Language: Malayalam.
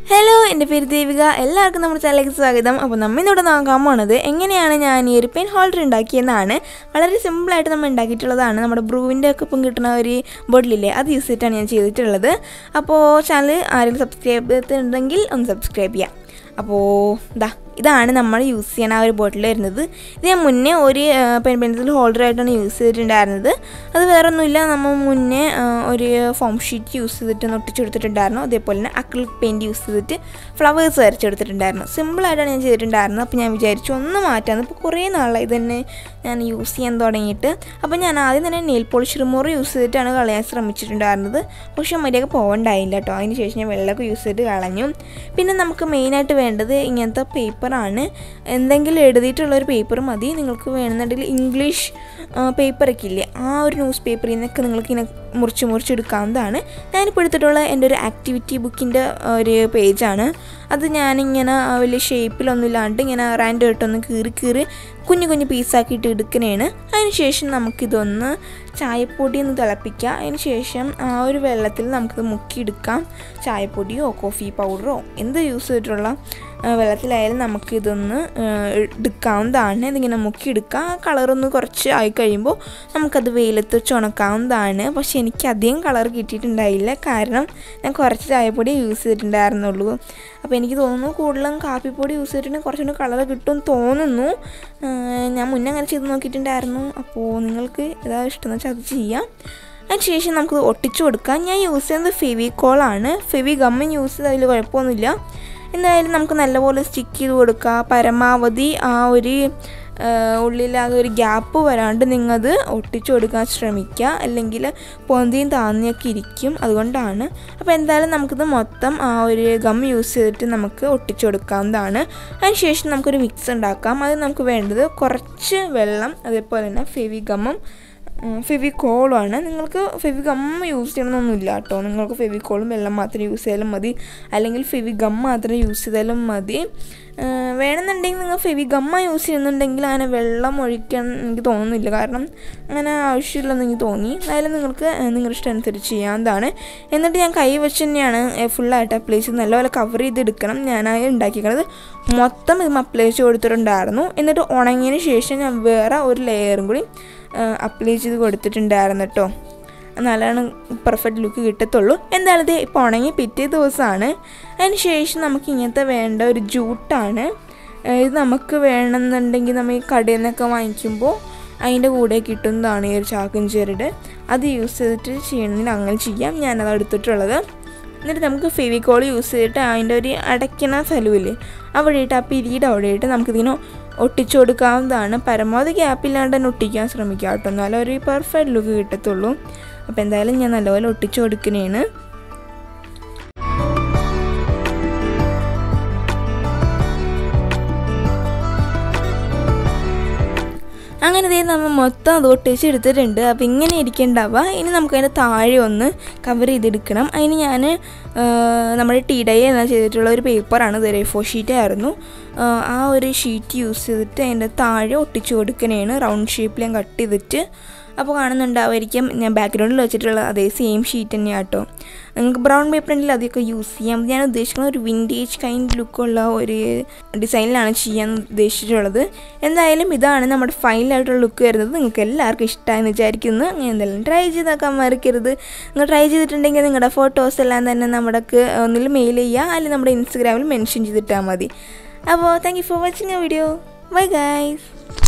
ഹലോ എൻ്റെ പേര് ദേവിക എല്ലാവർക്കും നമ്മുടെ ചാനലിലേക്ക് സ്വാഗതം അപ്പോൾ നമ്മൾ ഇന്നിവിടെ നോക്കാൻ പോണത് എങ്ങനെയാണ് ഞാൻ ഈ ഒരു പെൻ ഹോൾഡർ ഉണ്ടാക്കിയെന്നാണ് വളരെ സിമ്പിളായിട്ട് നമ്മൾ ഉണ്ടാക്കിയിട്ടുള്ളതാണ് നമ്മുടെ ബ്രൂവിൻ്റെ ഒക്കെ ഇപ്പം കിട്ടുന്ന ഒരു ബോട്ടിലില്ലേ അത് യൂസ് ചെയ്തിട്ടാണ് ഞാൻ ചെയ്തിട്ടുള്ളത് അപ്പോൾ ചാനൽ ആരെങ്കിലും സബ്സ്ക്രൈബ് ചെയ്തിട്ടുണ്ടെങ്കിൽ ഒന്ന് സബ്സ്ക്രൈബ് ചെയ്യാം അപ്പോൾ ഇതാ ഇതാണ് നമ്മൾ യൂസ് ചെയ്യണ ആ ഒരു ബോട്ടിൽ വരുന്നത് ഇത് ഞാൻ മുന്നേ ഒരു പെൻ പെൻസിൽ ഹോൾഡറായിട്ടാണ് യൂസ് ചെയ്തിട്ടുണ്ടായിരുന്നത് അത് വേറെ ഒന്നുമില്ല നമ്മൾ മുന്നേ ആ, ഒരു ഫോം ഷീറ്റ് യൂസ് ചെയ്തിട്ട് ഒന്ന് ഒട്ടിച്ച് കൊടുത്തിട്ടുണ്ടായിരുന്നു അതേപോലെ തന്നെ അക്രിലിക് പെയിൻറ്റ് യൂസ് ചെയ്തിട്ട് ഫ്ലവേഴ്സ് വരച്ചെടുത്തിട്ടുണ്ടായിരുന്നു സിമ്പിളായിട്ടാണ് ഞാൻ ചെയ്തിട്ടുണ്ടായിരുന്നത് അപ്പോൾ ഞാൻ വിചാരിച്ചു ഒന്ന് മാറ്റാമെന്ന് ഇപ്പോൾ കുറേ നാളായി ഇത് തന്നെ ഞാൻ യൂസ് ചെയ്യാൻ തുടങ്ങിയിട്ട് അപ്പോൾ ഞാൻ ആദ്യം തന്നെ നെയിൽ പോളിഷ് റിമൂവർ യൂസ് ചെയ്തിട്ടാണ് കളയാൻ ശ്രമിച്ചിട്ടുണ്ടായിരുന്നത് പക്ഷേ മര്യാദ പോകണ്ടായില്ല കേട്ടോ അതിന് ശേഷം ഞാൻ വെള്ളമൊക്കെ യൂസ് ചെയ്തിട്ട് കളഞ്ഞു പിന്നെ നമുക്ക് മെയിനായിട്ട് വേണ്ടത് ഇങ്ങനത്തെ പേപ്പറാണ് എന്തെങ്കിലും എഴുതിയിട്ടുള്ളൊരു പേപ്പർ മതി നിങ്ങൾക്ക് വേണമെന്നുണ്ടെങ്കിൽ ഇംഗ്ലീഷ് പേപ്പറൊക്കെ ഇല്ലേ ആ ഒരു ന്യൂസ് പേപ്പറിൽ നിന്നൊക്കെ നിങ്ങൾക്ക് ഇങ്ങനെ മുറിച്ച് മുറിച്ചെടുക്കാവുന്നതാണ് ഞാനിപ്പോൾ എടുത്തിട്ടുള്ള എൻ്റെ ഒരു ആക്ടിവിറ്റി ബുക്കിൻ്റെ ഒരു പേജാണ് അത് ഞാനിങ്ങനെ ആ വലിയ ഷേപ്പിലൊന്നും ഇല്ലാണ്ട് ഇങ്ങനെ റാൻഡ് ആയിട്ടൊന്ന് കീറി കീറി കുഞ്ഞു കുഞ്ഞു പീസാക്കിയിട്ട് എടുക്കണേണ് അതിന് ശേഷം നമുക്കിതൊന്ന് ചായപ്പൊടി ഒന്ന് തിളപ്പിക്കുക അതിന് ശേഷം ആ ഒരു വെള്ളത്തിൽ നമുക്കിത് മുക്കിയെടുക്കാം ചായപ്പൊടിയോ കോഫി പൗഡറോ എന്ത് യൂസ് ചെയ്തിട്ടുള്ള ആ, വെള്ളത്തിലായാലും നമുക്കിതൊന്ന് ആ, എടുക്കാവുന്നതാണ് ഇതിങ്ങനെ മുക്കിയെടുക്കുക ആ കളറൊന്ന് കുറച്ച് ആയി കഴിയുമ്പോൾ നമുക്കത് വെയിലത്ത് വെച്ച് ഉണക്കാവുന്നതാണ് പക്ഷെ എനിക്ക് അധികം കളർ കിട്ടിയിട്ടുണ്ടായില്ല കാരണം ഞാൻ കുറച്ച് ചായപ്പൊടി യൂസ് ചെയ്തിട്ടുണ്ടായിരുന്നുള്ളൂ അപ്പോൾ എനിക്ക് തോന്നുന്നു കൂടുതലും കാപ്പിപ്പൊടി യൂസ് ചെയ്തിട്ടുണ്ടെങ്കിൽ കുറച്ചുകൂടി കളർ കിട്ടും തോന്നുന്നു ആ, ഞാൻ മുന്നേ അങ്ങനെ ചെയ്ത് നോക്കിയിട്ടുണ്ടായിരുന്നു അപ്പോൾ നിങ്ങൾക്ക് ഏതാ ഇഷ്ടമെന്ന് വെച്ചാൽ അത് ചെയ്യാം അതിനുശേഷം നമുക്ക് ഒട്ടിച്ചു കൊടുക്കാം ഞാൻ യൂസ് ചെയ്യുന്നത് ഫെവിക്കോളാണ് ഫെവി ഗമ്മൻ യൂസ് ചെയ്ത് അതിൽ കുഴപ്പമൊന്നുമില്ല എന്തായാലും നമുക്ക് നല്ലപോലെ സ്റ്റിക്ക് ചെയ്ത് കൊടുക്കുക പരമാവധി ആ ഒരു ഉള്ളിലാകെ ഒരു ഗ്യാപ്പ് വരാണ്ട് നിങ്ങത് ഒട്ടിച്ചു കൊടുക്കാൻ ശ്രമിക്കുക അല്ലെങ്കിൽ പൊന്തിയും താന്നിയൊക്കെ ഇരിക്കും അതുകൊണ്ടാണ് അപ്പോൾ എന്തായാലും നമുക്കിത് മൊത്തം ആ ഒരു ഗം യൂസ് ചെയ്തിട്ട് നമുക്ക് ഒട്ടിച്ചു കൊടുക്കാവുന്നതാണ് അതിനുശേഷം നമുക്കൊരു മിക്സ് ഉണ്ടാക്കാം അത് നമുക്ക് വേണ്ടത് കുറച്ച് വെള്ളം അതേപോലെ തന്നെ ഫെവി ഗമ്മും ഫെവിക്കോളുമാണ് നിങ്ങൾക്ക് ഫെവിഗം യൂസ് ചെയ്യണമെന്നൊന്നുമില്ല കേട്ടോ നിങ്ങൾക്ക് ഫെവിക്കോളും വെള്ളം മാത്രം യൂസ് ചെയ്താലും മതി അല്ലെങ്കിൽ ഫെവിഗം മാത്രം യൂസ് ചെയ്താലും മതി ആ, വേണമെന്നുണ്ടെങ്കിൽ നിങ്ങൾ ഫെവിഗമ്മ യൂസ് ചെയ്യുന്നുണ്ടെങ്കിൽ അങ്ങനെ വെള്ളം ഒഴിക്കാൻ എനിക്ക് തോന്നുന്നില്ല കാരണം അങ്ങനെ ആവശ്യമില്ലെന്ന് എനിക്ക് തോന്നി എന്തായാലും നിങ്ങൾക്ക് ആ, നിങ്ങളുടെ ഇഷ്ടം അനുസരിച്ച് ചെയ്യാവുന്നതാണ് എന്നിട്ട് ഞാൻ കൈ വെച്ച് തന്നെയാണ് ഫുള്ളായിട്ട് അപ്ലൈ ചെയ്ത് നല്ലപോലെ കവർ ചെയ്തെടുക്കണം ഞാനായി ഉണ്ടാക്കിക്കുന്നത് മൊത്തം ഇത് അപ്ലൈ ചെയ്ത് കൊടുത്തിട്ടുണ്ടായിരുന്നു എന്നിട്ട് ഉണങ്ങിയതിന് ശേഷം ഞാൻ വേറെ ഒരു ലെയറും കൂടി അപ്ലൈ ചെയ്ത് കൊടുത്തിട്ടുണ്ടായിരുന്നു കേട്ടോ എന്നാലാണ് പെർഫെക്റ്റ് ലുക്ക് കിട്ടത്തുള്ളൂ എന്തായാലും ഇത് ഇപ്പോൾ ഉണങ്ങി പിറ്റേ ദിവസമാണ് അതിന് ശേഷം നമുക്ക് ഇങ്ങനത്തെ വേണ്ട ഒരു ജൂട്ടാണ് ഏഹ് ഇത് നമുക്ക് വേണമെന്നുണ്ടെങ്കിൽ നമ്മൾ ഈ കടയിൽ നിന്നൊക്കെ വാങ്ങിക്കുമ്പോൾ അതിൻ്റെ കൂടെ കിട്ടുന്നതാണ് ഈ ഒരു ചാക്കും ചെറുട് അത് യൂസ് ചെയ്തിട്ട് ചെയ്യണമെങ്കിൽ അങ്ങനെ ചെയ്യാം ഞാനത് എടുത്തിട്ടുള്ളത് എന്നിട്ട് നമുക്ക് ഫെവിക്കോൾ യൂസ് ചെയ്തിട്ട് അതിൻ്റെ ഒരു അടയ്ക്കണ സ്ഥലമില്ലേ അവിടെയിട്ട് ആ പിരിയുടെ അവിടെയിട്ട് നമുക്കിതിങ്ങനെ ഒട്ടിച്ചു കൊടുക്കാവുന്നതാണ് പരമാവധി ഗ്യാപ്പില്ലാണ്ട് തന്നെ ഒട്ടിക്കാൻ ശ്രമിക്കുക കേട്ടോ എന്നാലും ഒരു പെർഫെക്റ്റ് ലുക്ക് കിട്ടത്തുള്ളൂ അപ്പോൾ എന്തായാലും ഞാൻ നല്ലപോലെ ഒട്ടിച്ചു കൊടുക്കണേണ് അങ്ങനെ ദേ നമ്മൾ മൊത്തം അത് ഒട്ടിച്ച് എടുത്തിട്ടുണ്ട് അപ്പോൾ ഇങ്ങനെ ഇരിക്കേണ്ടാവുക ഇനി നമുക്ക് അതിൻ്റെ താഴെ ഒന്ന് കവർ ചെയ്തെടുക്കണം അതിന് ഞാൻ നമ്മുടെ ടീ ഡൈ എന്നാ ചെയ്തിട്ടുള്ള ഒരു പേപ്പറാണ് ഇത് റെഫോ ഷീറ്റ് ആയിരുന്നു ആ, ആ ഒരു ഷീറ്റ് യൂസ് ചെയ്തിട്ട് അതിൻ്റെ താഴെ ഒട്ടിച്ച് കൊടുക്കണേണ് റൗണ്ട് ഷേപ്പിൽ ഞാൻ കട്ട് ചെയ്തിട്ട് അപ്പോൾ കാണുന്നുണ്ടാവുമായിരിക്കും ഞാൻ ബാക്ക്ഗ്രൗണ്ടിൽ വെച്ചിട്ടുള്ള അതേ സെയിം ഷീറ്റ് തന്നെയാണ് കേട്ടോ നിങ്ങൾക്ക് ബ്രൗൺ പേപ്പറിൽ അതൊക്കെ യൂസ് ചെയ്യാം ഞാൻ ഉദ്ദേശിക്കുന്നത് ഒരു വിൻറ്റേജ് കൈൻഡ് ലുക്കുള്ള ഒരു ഡിസൈനിലാണ് ചെയ്യാൻ ഉദ്ദേശിച്ചിട്ടുള്ളത് എന്തായാലും ഇതാണ് നമ്മുടെ ഫൈനലായിട്ടുള്ള ലുക്ക് വരുന്നത് നിങ്ങൾക്ക് എല്ലാവർക്കും ഇഷ്ടമായെന്ന് വിചാരിക്കുന്നു അങ്ങനെ എന്തായാലും ട്രൈ ചെയ്താക്കാൻ മറക്കരുത് നിങ്ങൾ ട്രൈ ചെയ്തിട്ടുണ്ടെങ്കിൽ നിങ്ങളുടെ ഫോട്ടോസ് എല്ലാം തന്നെ നമ്മുടെക്ക് ഒന്നിൽ മെയിൽ ചെയ്യുക അല്ലെങ്കിൽ നമ്മുടെ ഇൻസ്റ്റഗ്രാമിൽ മെൻഷൻ ചെയ്തിട്ടാൽ മതി അപ്പോൾ thank you for watching a video bye guys